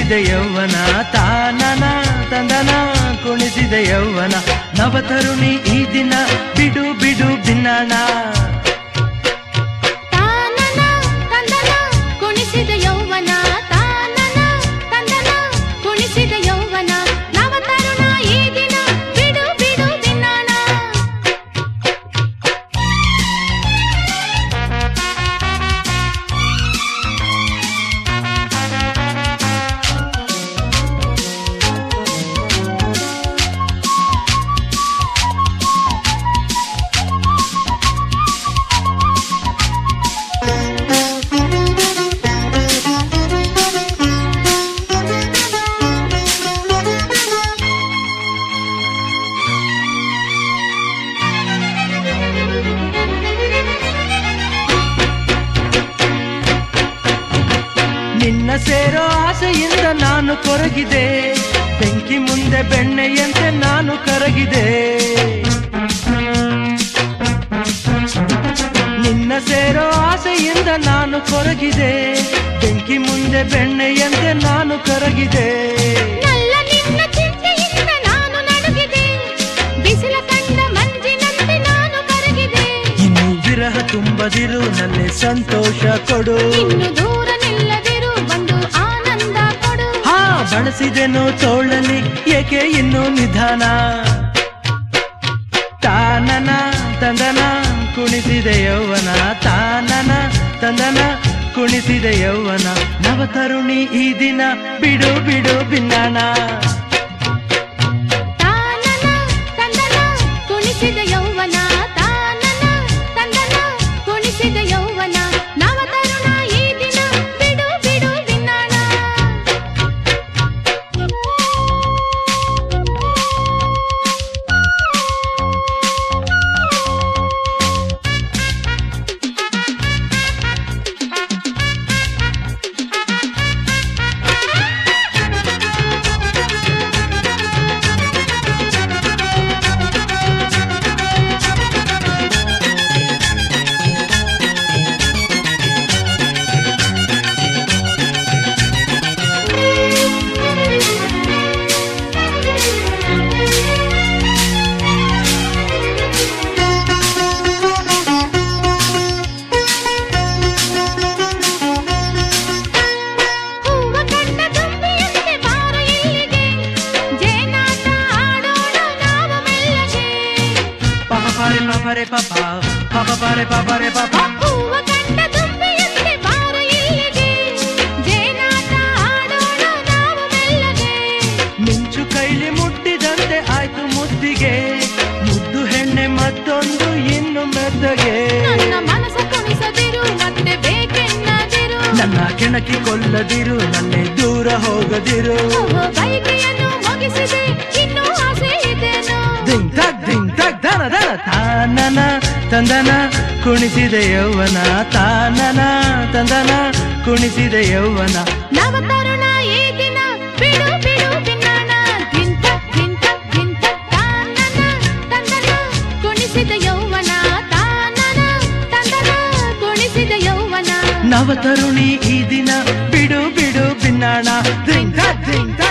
ಕುಣಿಸಿದೆ ಯೌವನ ತಾನನ ತಂದನ ಕುಣಿಸಿದೆ ಯೌವನ ನವತರುಣಿ ಈ ದಿನ ಬಿಡು ಬಿಡು ಬಿನ್ನಣ ತಾನನ ತಂದನ ಕುಣಿಸಿದ ಯೌವನ ತಾನನ ತಂದನ ಕುಣಿಸಿದ ಯೌವನ ನವತರುಣ ಈ ದಿನ ಬಿಡು ಬಿಡು ದಿನಾಣ ನಿನ್ನ ಸೇರೋ ಆಸೆಯಿಂದ ನಾನು ಕೊರಗಿದೆ ಬೆಂಕಿ ಮುಂದೆ ಬೆಣ್ಣೆಯಂತೆ ನಾನು ಕರಗಿದೆ ನಿನ್ನ ಸೇರೋ ಆಸೆಯಿಂದ ನಾನು ಕೊರಗಿದೆ ಬೆಂಕಿ ಮುಂದೆ ಬೆಣ್ಣೆಯಂತೆ ನಾನು ಕರಗಿದೆ ನಲ್ಲ ನಿನ್ನ ಚಿಂತೆಯಿಂದ ನಾನು ನಡುಗಿದೆ ಬಿಸಿಲ ಕಂಡ ಮಂಜಿನಂತೆ ನಾನು ಕರಗಿದೆ ಇನ್ನು ವಿರಹ ತುಂಬದಿರು ನನ್ನೆ ಸಂತೋಷ ಕೊಡು ಇನ್ನು ದೂರ ನಿಲ್ಲದಿರು ಬಂದು ಆನಂದ ಕೊಡು ಹಾ ಬಳಸಿದೆನು ತೋಳಲಿ ಏಕೆ ಇನ್ನು ನಿಧಾನ ತಾನನ ತಂದನ ಕುಣಿಸಿದೆ ಯೌವನ ತಾನನ ತಂದನ ಕುಣಿಸಿದೆ ಯೌವನ ನವತರುಣಿ ಈ ದಿನ ಬಿಡು ಬಿಡು ಬಿನ್ನಣ ತಾನನ ತಂದನ ಕುಣಿಸಿದ ಯೌವನ ತಾನನ ತಂದನ ಕುಣಿಸಿದ ಯೌವನ ನವತರುಣ ಈ ದಿನ ಬಿಡು ಬಿಡು ದಿನಾಣ ಹೂವ ಕಂಡ ತುಂಬಿಯಂತೆ ಬಾರ ಇಲ್ಲಿಗೆ ಜೇನಾಟ ಆಡೋಣ ನಾವು ಮೆಲ್ಲಗೆ ಪಾಪ ಪಾರೆ ಪಾಪರೆ ಪಾಪ ಪಾಪ ಪಾರೆ ಪಾಪರೆ ಪಾಪ ಹೂವ ಕಂಡ ತುಂಬಿಯಂತೆ ಬಾರ ಇಲ್ಲಿಗೆ ಜೇನಾಟ ಆಡೋಣ ನಾವು ಮೆಲ್ಲಗೆ ಮಿಂಚು ಕೈಲಿ ಮುಟ್ಟಿದಂತೆ ಆಯ್ತು ಮುದ್ದಿಗೆ ಮುದ್ದು ಹೆಣ್ಣೆ ಮತ್ತೊಂದು ಇನ್ನು ಮೆತ್ತಗೆ ನನ್ನ ಮನಸ್ಸ ಕುಣಿಸದಿರು ಮತ್ತೆ ಬೇಕೆನ್ನದಿರು ನನ್ನ ಕೆಣಕಿ ಕೊಲ್ಲದಿರು ನನ್ನೆ ದೂರ ಹೋಗದಿರು ಓಹೋ ಬೈಕೆಯನ್ನು ಮುಗಿಸಿದೆ ಇನ್ನೂ ಆಸೆ ಇದೆನೋ ದಿಂಗ್ ತಗ್ ದಿಂಗ್ ತಗ್ ಧನ ಧನ ತಾನನ ತಂದನ ಕುಣಿಸಿದೆ ಯೌವನ ತಾನನ ತಂದನ ಕುಣಿಸಿದೆ ಯೌವನ ನವತರುಣ ಈ ದಿನ ಬಿಡು ಬಿಡು ಬಿನ್ನಾಣ ದಿಂತ ದಿಂತ ದಿಂತ ತಾನನ ತಂದನ ಕುಣಿಸಿದ ಯೌವನ ತಾನನ ತಂದನ ಕುಣಿಸಿದ ಯೌವನ ನವತರುಣಿ ಈ ದಿನ ಬಿಡು ಬಿಡು ಬಿನ್ನಾಣ ದಿಂಗ್ ತಗ್ ದಿಂಗ್ ತಗ್